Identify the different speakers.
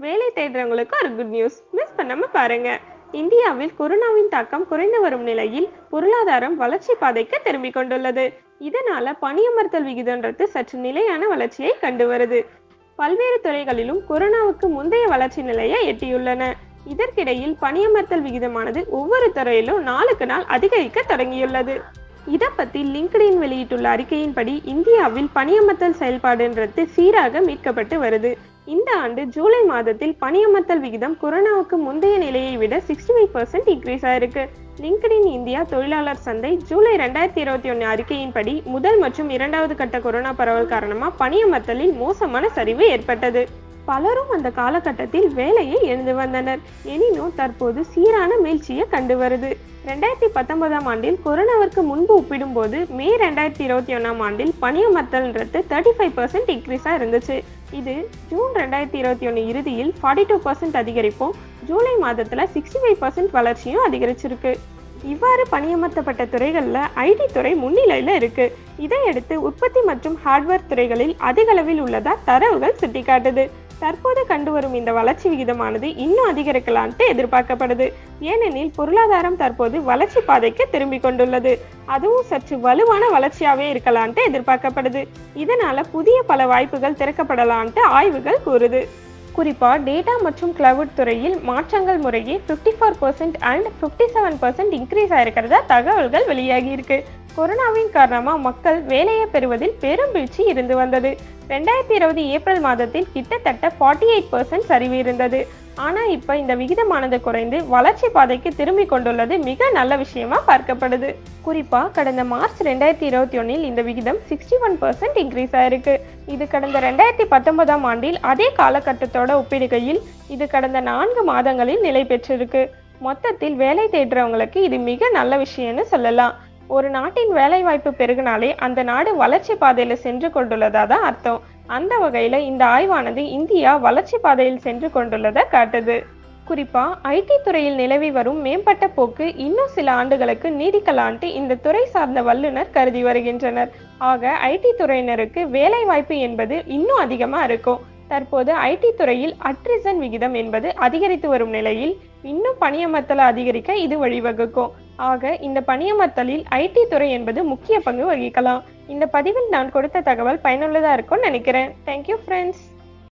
Speaker 1: வேலை தேடுறவங்களுக்கு ஒரு good news miss பண்ணாம பாருங்க இந்தியாவில் கொரோனாவின் தாக்கம் குறைந்து வரும் நிலையில் பொருளாதாரம் வளர்ச்சி பாதைக்கு திரும்பிக் கொண்டுள்ளது இதனால பணியமர்த்தல் விகிதம்ன்றது சற்று நிலையான வளர்ச்சியை கண்டு வருது பல்வேறு துறைகளிலும் கொரோனாவுக்கு முந்தைய வளர்ச்சி நிலையை எட்டியுள்ளன இதற்கிடையில் பணியமர்த்தல் விகிதமானது ஒவ்வொரு துறையிலும் நாளுக்கு நாள் அதிகரிக்க தொடங்கியுள்ளது இதை பத்தி லிங்க்டின் வெளியிட்டுள்ள அறிக்கையின்படி இந்தியாவில் பணியமர்த்தல் செயல்பாடுன்றது சீராக மீட்கப்பட்டு வருது இந்த ஆண்டு ஜூலை மாதத்தில் பணியமர்த்தல் விகிதம் கொரோனாவுக்கு முந்தைய நிலையை விட சிக்ஸ்டி ஃபைவ் பர்சன்ட் இன்க்ரீஸ் ஆயிருக்கு லிங்க்டின் இந்தியா தொழிலாளர் சந்தை ஜூலை ரெண்டாயிரத்தி இருபத்தி ஒன்று அறிக்கையின்படி முதல் மற்றும் இரண்டாவது கட்ட கொரோனா பரவல் காரணமா பணியமர்த்தலில் மோசமான சரிவு ஏற்பட்டது பலரும் அந்த காலகட்டத்தில் வேலையை இழந்து வந்தனர் எனினும் தற்போது சீரான மீழ்ச்சியை கண்டு வருது ரெண்டாயிரத்தி பத்தொன்பதாம் ஆண்டில் கொரோனாவிற்கு முன்பு ஒப்பிடும்போது மே ரெண்டாயிரத்தி இருபத்தி ஒன்றாம் ஆண்டில் பணியமர்த்தல்ன்றது தேர்ட்டி ஃபைவ் பர்சன்ட் இன்க்ரீஸாக இருந்துச்சு இது ஜூன் ரெண்டாயிரத்தி இருபத்தி ஒன்று இறுதியில் ஃபார்ட்டி டூ பர்சன்ட் அதிகரிப்பும் ஜூலை மாதத்தில் சிக்ஸ்டி ஃபைவ் பர்சன்ட் வளர்ச்சியும் அதிகரிச்சிருக்கு இவ்வாறு பணியமர்த்தப்பட்ட துறைகளில் ஐடி துறை முன்னிலையில் இருக்கு இதையடுத்து உற்பத்தி மற்றும் ஹார்ட்வேர் துறைகளில் அதிக அளவில் உள்ளதா தரவுகள் சுட்டிக்காட்டுது தற்போது கண்டு வரும் இந்த வளர்ச்சி விகிதமானது இன்னும் அதிகரிக்கலான்ட்டு எதிர்பார்க்கப்படுது ஏனெனில் பொருளாதாரம் தற்போது வளர்ச்சி பாதைக்கு திரும்பிக் கொண்டுள்ளது அதுவும் சற்று வலுவான வளர்ச்சியாவே இருக்கலான்ட்டு எதிர்பார்க்கப்படுது இதனால புதிய பல வாய்ப்புகள் திறக்கப்படலான்ட்டு ஆய்வுகள் கூறுது குறிப்பா டேட்டா மற்றும் கிளவுட் துறையில் மாற்றங்கள் முறையே fifty four percent and fifty seven percent increase ஆயிருக்கிறதா தகவல்கள் வெளியாகி இருக்கு கொரோனாவின் காரணமா மக்கள் வேலையை பெறுவதில் பெரும் வீழ்ச்சி இருந்து வந்தது ரெண்டாயிரத்தி இருபது ஏப்ரல் மாதத்தில் கிட்டத்தட்ட ஃபார்ட்டி எயிட் பர்சன்ட் சரிவு இருந்தது ஆனா இப்ப இந்த விகிதமானது குறைந்து வளர்ச்சி பாதைக்கு திரும்பி கொண்டுள்ளது மிக நல்ல விஷயமா பார்க்கப்படுது குறிப்பா கடந்த மார்ச் ரெண்டாயிரத்தி இருபத்தி ஒன்னில் இந்த விகிதம் சிக்ஸ்டி ஒன் பர்சன்ட் இன்க்ரீஸ் ஆயிருக்கு இது கடந்த ரெண்டாயிரத்தி பத்தொன்பதாம் ஆண்டில் அதே காலகட்டத்தோட ஒப்பிடுகையில் இது கடந்த நான்கு மாதங்களில் நிலை பெற்றிருக்கு மொத்தத்தில் வேலை தேடுறவங்களுக்கு இது மிக நல்ல விஷயம்னு சொல்லலாம் ஒரு நாட்டின் வேலைவாய்ப்பு பெருகினாலே அந்த நாடு வளர்ச்சி பாதையில சென்று கொண்டுள்ளதா தான் அர்த்தம் அந்த வகையில இந்த ஆய்வானது இந்தியா வளர்ச்சி பாதையில் சென்று கொண்டுள்ளதை காட்டுது குறிப்பா ஐடி துறையில் நிலவி வரும் மேம்பட்ட போக்கு இன்னும் சில ஆண்டுகளுக்கு நீடிக்கலான்ட்டு இந்த துறை சார்ந்த வல்லுநர் கருதி வருகின்றனர் ஆக ஐடி துறையினருக்கு வேலை வாய்ப்பு என்பது இன்னும் அதிகமா இருக்கும் தற்போது ஐடி துறையில் அட்ரிசன் விகிதம் என்பது அதிகரித்து வரும் நிலையில் இன்னும் பணியமர்த்தலை அதிகரிக்க இது வழிவகுக்கும் ஆக இந்த பணியமர்த்தலில் ஐடி துறை என்பது முக்கிய பங்கு வகிக்கலாம் இந்த பதிவில் நான் கொடுத்த தகவல் பயனுள்ளதா இருக்கும்னு நினைக்கிறேன் தேங்க்யூ ஃப்ரெண்ட்ஸ்